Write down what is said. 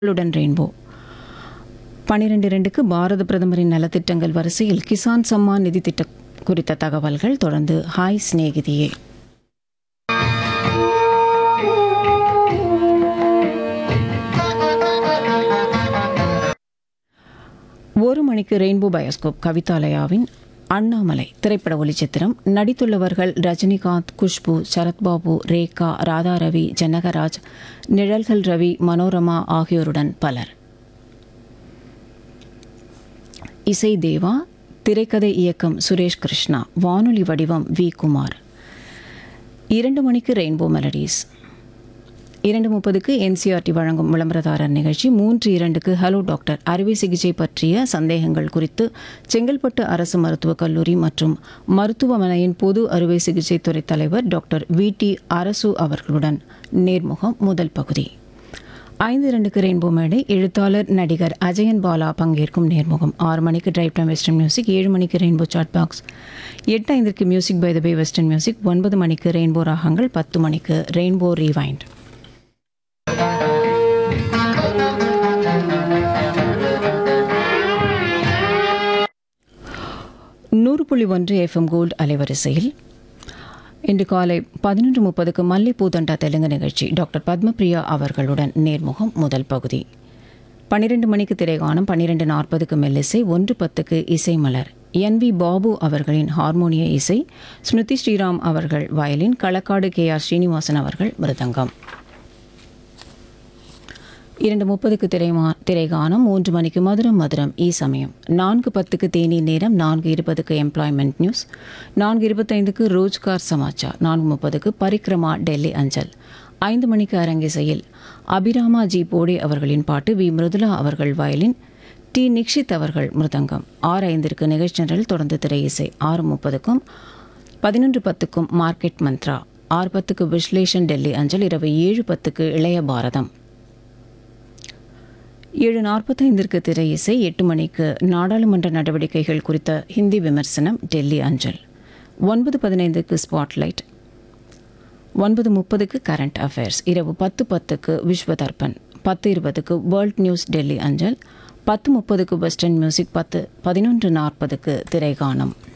ளுடன் rainbow பனிரெண்டு ரெண்டுக்கு பாரத பிரதமரின் நலத்திட்டங்கள் வரிசையில் கிசான் சம்மான் நிதி திட்டம் குறித்த தகவல்கள் தொடர்ந்து ஹாய் சிநேகிதியே ஒரு மணிக்கு ரெயின்போ பயோஸ்கோப் கவிதாலயாவின் அண்ணாமலை திரைப்பட ஒளிச்சித்திரம் நடித்துள்ளவர்கள் ரஜினிகாந்த் குஷ்பு சரத்பாபு ரேகா ராதா ரவி ஜனகராஜ் நிழல்கள் ரவி மனோரமா ஆகியோருடன் பலர் இசை தேவா திரைக்கதை இயக்கம் சுரேஷ் கிருஷ்ணா வானொலி வடிவம் வி குமார் இரண்டு மணிக்கு ரெயின்போ மெலடிஸ் இரண்டு முப்பதுக்கு என்சிஆர்டி வழங்கும் விளம்பரதாரர் நிகழ்ச்சி மூன்று இரண்டுக்கு ஹலோ டாக்டர் அறுவை சிகிச்சை பற்றிய சந்தேகங்கள் குறித்து செங்கல்பட்டு அரசு மருத்துவக் கல்லூரி மற்றும் மருத்துவமனையின் பொது அறுவை சிகிச்சை துறை தலைவர் டாக்டர் வி டி அரசு அவர்களுடன் நேர்முகம் முதல் பகுதி ஐந்து இரண்டுக்கு ரெயின்போ மேடை எழுத்தாளர் நடிகர் அஜயன் பாலா பங்கேற்கும் நேர்முகம் ஆறு மணிக்கு டிரைவ் டைம் வெஸ்டர்ன் மியூசிக் ஏழு மணிக்கு ரெயின்போ சாட் பாக்ஸ் எட்டு ஐந்திற்கு music by the bay western music ஒன்பது மணிக்கு ரெயின்போ ராகங்கள் பத்து மணிக்கு ரெயின்போ ரீவைண்ட் நூறு புள்ளி ஒன்று எஃப்எம் கோல்டு அலைவரிசையில் இன்று காலை பதினொன்று முப்பதுக்கு மல்லிப்பூ தண்டா தெலுங்கு நிகழ்ச்சி டாக்டர் பத்மபிரியா அவர்களுடன் நேர்முகம் முதல் பகுதி பன்னிரெண்டு மணிக்கு திரைகானம் பன்னிரெண்டு நாற்பதுக்கு மெல்லிசை ஒன்று பத்துக்கு இசை மலர் என் வி பாபு அவர்களின் ஹார்மோனிய இசை ஸ்மிருதி ஸ்ரீராம் அவர்கள் violin Kalakkad K R Srinivasan அவர்கள் மிருதங்கம் இரண்டு முப்பதுக்கு திரைமா திரைகானம் மூன்று மணிக்கு மதுரம் மதுரம் ஈ சமயம் நான்கு பத்துக்கு தேநீர் நேரம் நான்கு இருபதுக்கு எம்ப்ளாய்மெண்ட் நியூஸ் நான்கு இருபத்தைந்துக்கு ரோஜ்கார் சமாச்சார் நான்கு முப்பதுக்கு பரிக்ரமா டெல்லி அஞ்சல் ஐந்து மணிக்கு அரங்கிசையில் அபிராமா ஜி போடே அவர்களின் பாட்டு வி மிருதுலா அவர்கள் வயலின் டி நிக்ஷித் அவர்கள் மிருதங்கம் ஆறு ஐந்திற்கு நிகழ்ச்சிகள் தொடர்ந்து திரை இசை ஆறு முப்பதுக்கும் பதினொன்று பத்துக்கும் மார்க்கெட் மந்த்ரா ஆறு பத்துக்கு விஸ்லேஷன் டெல்லி அஞ்சல் இரவு ஏழு பத்துக்கு இளைய பாரதம் ஏழு நாற்பத்தைந்திற்கு திரை இசை எட்டு மணிக்கு நாடாளுமன்ற நடவடிக்கைகள் குறித்த ஹிந்தி விமர்சனம் டெல்லி அஞ்சல் ஒன்பது பதினைந்துக்கு ஸ்பாட்லைட் ஒன்பது முப்பதுக்கு கரண்ட் அஃபேர்ஸ் இரவு பத்து பத்துக்கு விஸ்வ தர்பன் பத்து இருபதுக்கு வேர்ல்ட் நியூஸ் டெல்லி அஞ்சல் பத்து முப்பதுக்கு வெஸ்டர்ன் மியூசிக் பத்து பதினொன்று நாற்பதுக்கு திரைகானம்